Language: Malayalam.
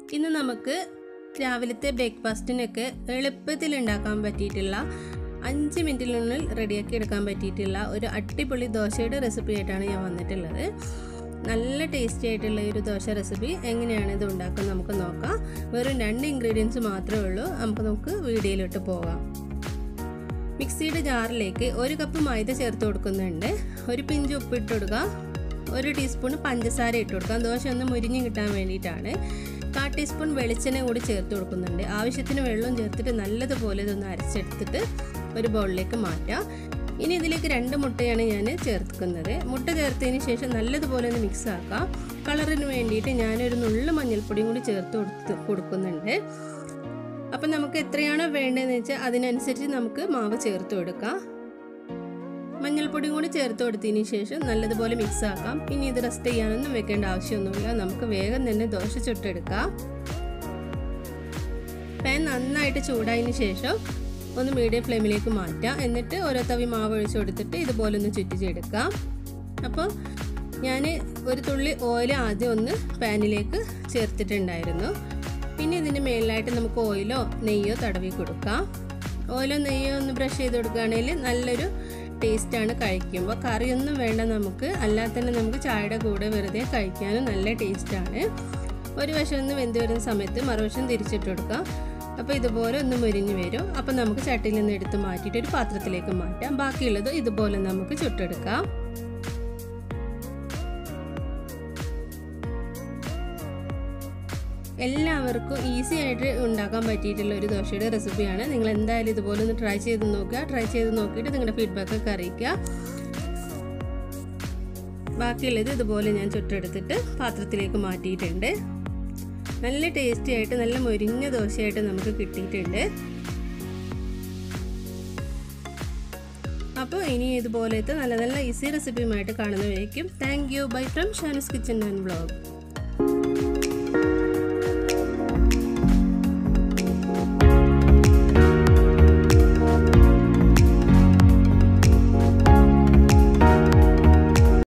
ഇന്ന് നമുക്ക് രാവിലത്തെ ബ്രേക്ക്ഫാസ്റ്റിനൊക്കെ എളുപ്പത്തിൽ ഉണ്ടാക്കാൻ പറ്റിയിട്ടുള്ള അഞ്ച് മിനിറ്റിനുള്ളിൽ റെഡിയാക്കി എടുക്കാൻ പറ്റിയിട്ടുള്ള ഒരു അടിപൊളി ദോശയുടെ റെസിപ്പി ആയിട്ടാണ് ഞാൻ വന്നിട്ടുള്ളത് നല്ല ടേസ്റ്റി ആയിട്ടുള്ള ഈ ഒരു ദോശ റെസിപ്പി എങ്ങനെയാണ് ഇത് ഉണ്ടാക്കുന്നത് നമുക്ക് നോക്കാം വെറും രണ്ട് ഇൻഗ്രീഡിയൻസ് മാത്രമേ ഉള്ളൂ നമുക്ക് നമുക്ക് വീഡിയോയിലോട്ട് പോകാം മിക്സിയുടെ ജാറിലേക്ക് ഒരു കപ്പ് മൈദ ചേർത്ത് കൊടുക്കുന്നുണ്ട് ഒരു പിഞ്ച് ഉപ്പിട്ട് കൊടുക്കുക ഒരു ടീസ്പൂൺ പഞ്ചസാര ഇട്ട് കൊടുക്കാം ദോശ ഒന്ന് മുരിഞ്ഞ് കിട്ടാൻ വേണ്ടിയിട്ടാണ് കാ ടീസ്പൂൺ വെളിച്ചെണ്ണ കൂടി ചേർത്ത് കൊടുക്കുന്നുണ്ട് ആവശ്യത്തിന് വെള്ളം ചേർത്തിട്ട് നല്ലതുപോലെ ഇതൊന്ന് അരച്ചെടുത്തിട്ട് ഒരു ബൗളിലേക്ക് മാറ്റാം ഇനി ഇതിലേക്ക് രണ്ട് മുട്ടയാണ് ഞാൻ ചേർക്കുന്നത് മുട്ട ചേർത്തതിന് ശേഷം നല്ലതുപോലെ ഒന്ന് മിക്സ് ആക്കാം കളറിന് വേണ്ടിയിട്ട് ഞാനൊരു നുള്ളു മഞ്ഞൾപ്പൊടിയും കൂടി ചേർത്ത് കൊടുത്ത് കൊടുക്കുന്നുണ്ട് അപ്പം നമുക്ക് എത്രയാണോ വേണ്ടതെന്ന് വെച്ചാൽ അതിനനുസരിച്ച് നമുക്ക് മാവ് ചേർത്ത് കൊടുക്കാം മഞ്ഞൾപ്പൊടിയും കൂടി ചേർത്ത് കൊടുത്തതിന് ശേഷം നല്ലതുപോലെ മിക്സ് ആക്കാം ഇനി ഇത് റെസ്റ്റ് ചെയ്യാനൊന്നും വെക്കേണ്ട ആവശ്യമൊന്നുമില്ല നമുക്ക് വേഗം തന്നെ ദോശ ചുട്ടെടുക്കാം പാൻ നന്നായിട്ട് ചൂടായതിന് ശേഷം ഒന്ന് മീഡിയം ഫ്ലെയിമിലേക്ക് മാറ്റാം എന്നിട്ട് ഓരോ തവി മാവ് ഒഴിച്ചു കൊടുത്തിട്ട് ഇതുപോലെ ഒന്ന് ചുറ്റിച്ചെടുക്കാം അപ്പോൾ ഞാൻ ഒരു തുള്ളി ഓയിൽ ആദ്യം ഒന്ന് പാനിലേക്ക് ചേർത്തിട്ടുണ്ടായിരുന്നു പിന്നെ ഇതിൻ്റെ മേളിലായിട്ട് നമുക്ക് ഓയിലോ നെയ്യോ തടവി കൊടുക്കാം ഓയിലോ നെയ്യോ ഒന്ന് ബ്രഷ് ചെയ്ത് കൊടുക്കുകയാണെങ്കിൽ നല്ലൊരു ടേസ്റ്റാണ് കഴിക്കുമ്പോൾ കറിയൊന്നും വേണ്ട നമുക്ക് അല്ലാതെ തന്നെ നമുക്ക് ചായയുടെ കൂടെ വെറുതെ കഴിക്കാനും നല്ല ടേസ്റ്റാണ് ഒരു വശം ഒന്ന് വെന്ത് വരുന്ന സമയത്ത് മറുവശം തിരിച്ചിട്ട് കൊടുക്കാം അപ്പോൾ ഇതുപോലെ ഒന്ന് മുരിഞ്ഞ് വരും അപ്പോൾ നമുക്ക് ചട്ടിയിൽ നിന്ന് എടുത്ത് മാറ്റിയിട്ട് ഒരു പാത്രത്തിലേക്ക് മാറ്റാം ബാക്കിയുള്ളത് ഇതുപോലെ നമുക്ക് ചുട്ടെടുക്കാം എല്ലാവർക്കും ഈസി ആയിട്ട് ഉണ്ടാക്കാൻ പറ്റിയിട്ടുള്ള ഒരു ദോശയുടെ റെസിപ്പിയാണ് നിങ്ങൾ എന്തായാലും ഇതുപോലെ ഒന്ന് ട്രൈ ചെയ്ത് നോക്കുക ട്രൈ ചെയ്ത് നോക്കിയിട്ട് നിങ്ങളുടെ ഫീഡ്ബാക്ക് ഒക്കെ അറിയിക്കുക ബാക്കിയുള്ളത് ഇതുപോലെ ഞാൻ ചുട്ടെടുത്തിട്ട് പാത്രത്തിലേക്ക് മാറ്റിയിട്ടുണ്ട് നല്ല ടേസ്റ്റി ആയിട്ട് നല്ല മൊരിഞ്ഞ ദോശയായിട്ട് നമുക്ക് കിട്ടിയിട്ടുണ്ട് അപ്പോൾ ഇനി ഇതുപോലത്തെ നല്ല നല്ല ഈസി റെസിപ്പിയുമായിട്ട് കാണുന്നവരേക്കും thank you bye from Shana's kitchen and vlog